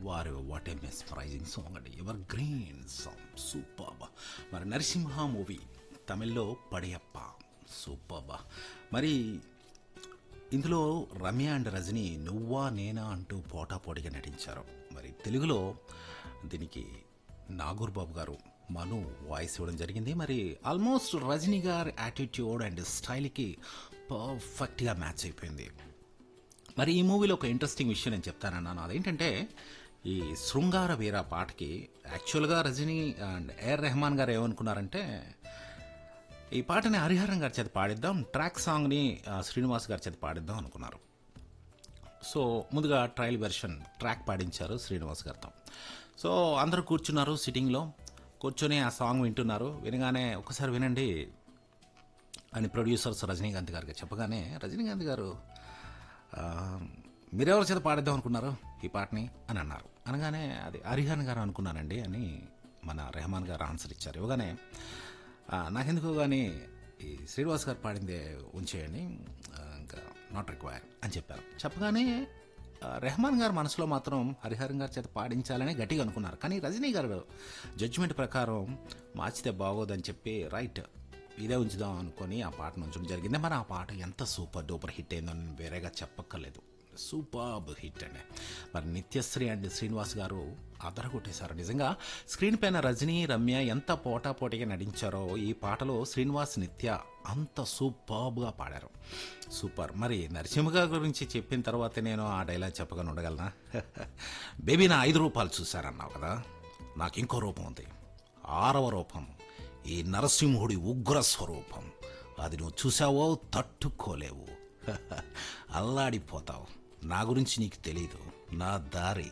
వారు what a mesmerising song అండి ever green song super మరి నరసింహ మూవీ తమిళ్లో పడయప్ప సూపర్ మరి ఇందులో రమ్య అండ్ రజని నువ్వా నేనా అంటూ పోటాపోటీగా నటించారు మరి తెలుగులో దీనికి నాగూర్ బాబు గారు మను వాయిస్ ఇవ్వడం జరిగింది మరి ఆల్మోస్ట్ రజనీ గారి యాటిట్యూడ్ అండ్ స్టైల్కి పర్ఫెక్ట్గా మ్యాచ్ అయిపోయింది మరి ఈ మూవీలో ఒక ఇంట్రెస్టింగ్ విషయం నేను చెప్తానన్నాను అదేంటంటే ఈ శృంగార వీర పాటకి యాక్చువల్గా రజనీ అండ్ ఏఆర్ రెహమాన్ గారు ఏమనుకున్నారంటే ఈ పాటని హరిహరం గారి చేత పాడిద్దాం ట్రాక్ సాంగ్ని ఆ, శ్రీనివాస్ గారి చేత పాడిద్దాం అనుకున్నారు సో ముందుగా ట్రయల్ వెర్షన్ ట్రాక్ పాడించారు శ్రీనివాస్ గారితో సో అందరూ కూర్చున్నారు సిట్టింగ్లో కూర్చొని ఆ సాంగ్ వింటున్నారు వినగానే ఒకసారి వినండి అని ప్రొడ్యూసర్స్ రజనీకాంత్ గారికి చెప్పగానే రజనీకాంత్ గారు "ఆ, మీరెవరి చేత పాడిద్దాం అనుకున్నారు ఈ పాటని అని అన్నారు అనగానే అది హరిహరన్ గారు అనుకున్నానండి అని మన రెహమాన్ గారు ఆన్సర్ ఇచ్చారు ఇవ్వగానే "ఆ, నాకెందుకు కానీ ఈ శ్రీనివాస్ గారు పాడిందే ఉంచేయండి ఆ, ఇంకా నాట్ రిక్వైర్ అని చెప్పారు చెప్పగానే ఆ, రెహమాన్ గారు మనసులో మాత్రం హరిహరన్ గారి చేత పాడించాలని గట్టిగా అనుకున్నారు కానీ రజనీ గారు జడ్జిమెంట్ ప్రకారం మార్చితే బాగోదని చెప్పి రైట్ ఇదే ఉంచుదాం అనుకొని ఆ పాటను ఉంచడం జరిగింది మరి ఆ పాట ఎంత సూపర్ డూపర్ హిట్ అయిందో నేను వేరేగా చెప్పక్కర్లేదు సూపర్బ్ హిట్ అండి మరి నిత్యశ్రీ అండ్ శ్రీనివాస్ గారు అదరగొట్టేశారు నిజంగా స్క్రీన్ పైన రజనీ రమ్య ఎంత పోటాపోటీగా నటించారో ఈ పాటలో శ్రీనివాస్ నిత్య అంత సూపర్బ్గా పాడారు సూపర్ మరి నరసింహ గారి గురించి చెప్పిన తర్వాత నేను ఆ డైలాగ్ చెప్పగానే ఉండగలనా బేబీ నా ఐదు రూపాయలు చూశారన్నావు కదా నాకు ఇంకో రూపం ఉంది ఆరవ రూపం ఈ నరసింహుడి ఉగ్ర స్వరూపం అది నువ్వు చూసావో తట్టుకోలేవు అల్లాడిపోతావు నా గురించి నీకు తెలీదు నా దారి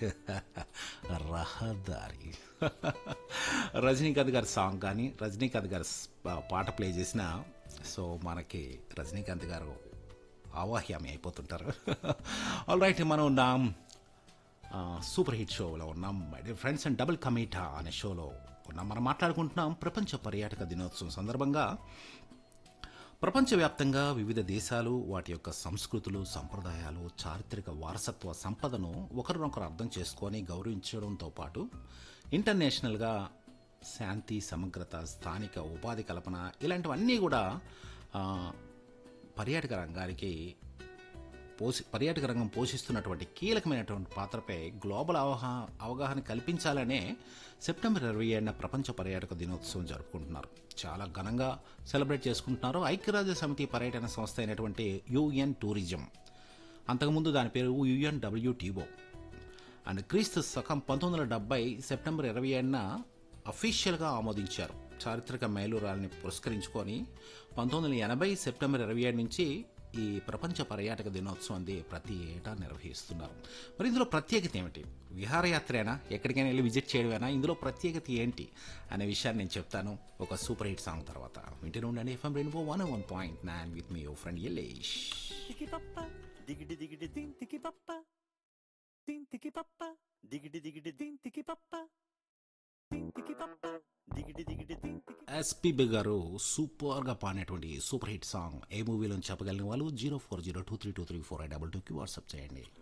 రహదారి రజనీకాంత్ గారి సాంగ్ కానీ రజనీకాంత్ గారి స్- పాట ప్లే చేసిన సో మనకి రజనీకాంత్ గారు ఆవాహ్యామి అయిపోతుంటారు ఆల్ రైట్ మనం ఉన్నాం ఆ, సూపర్ హిట్ షోలో ఉన్నాం my dear friends and double కమీటా అనే షోలో ఉన్నాం మనం మాట్లాడుకుంటున్నాం ప్రపంచ పర్యాటక దినోత్సవం సందర్భంగా ప్రపంచవ్యాప్తంగా వివిధ దేశాలు వాటి యొక్క సంస్కృతులు సంప్రదాయాలు చారిత్రక వారసత్వ సంపదను ఒకరినొకరు అర్థం చేసుకొని గౌరవించడంతో పాటు ఇంటర్నేషనల్గా శాంతి సమగ్రత స్థానిక ఉపాధి కల్పన ఇలాంటివన్నీ కూడా ఆ, పర్యాటక రంగానికి పోసి పర్యాటక రంగం పోషిస్తున్నటువంటి కీలకమైనటువంటి పాత్రపై గ్లోబల్ అవగా అవగాహన కల్పించాలనే సెప్టెంబర్ ఇరవై ఏడున ప్రపంచ పర్యాటక దినోత్సవం జరుపుకుంటున్నారు చాలా ఘనంగా సెలబ్రేట్ చేసుకుంటున్నారు ఐక్యరాజ్య సమితి పర్యటన సంస్థ అయినటువంటి యుఎన్ టూరిజం అంతకుముందు దాని పేరు యుఎన్డబ్ల్యూటీఓ అండ్ క్రీస్తు శకం పంతొమ్మిది వందల డెబ్బై సెప్టెంబర్ ఇరవై ఏడున అఫీషియల్గా ఆమోదించారు చారిత్రక మైలురాల్ని పురస్కరించుకొని పంతొమ్మిది వందల ఎనభై సెప్టెంబర్ ఇరవై ఏడు నుంచి ఈ ప్రపంచ పర్యాటక దినోత్సవం ప్రతి ఏటా నిర్వహిస్తున్నారు మరి ఇందులో ప్రత్యేకత ఏమిటి విహారయాత్రేనా ఎక్కడికైనా వెళ్ళి విజిట్ చేయడమేనా ఇందులో ప్రత్యేకత ఏంటి అనే విషయాన్ని నేను చెప్తాను ఒక సూపర్ హిట్ సాంగ్ తర్వాత వింటూనే ఉండండి FM rainbow one one point nine with me friend Ellesh Tiki papa, diggity diggity ding tiki papa, ding tiki papa, diggity diggity ding tiki papa, ding tiki papa, diggity diggity ding tiki. SPB గారు సూపర్గా పాడినటువంటి super hit song ఏ మూవీలో చెప్పగలిగిన వాళ్ళు zero four zero two three two three four double టూకి WhatsApp చేయండి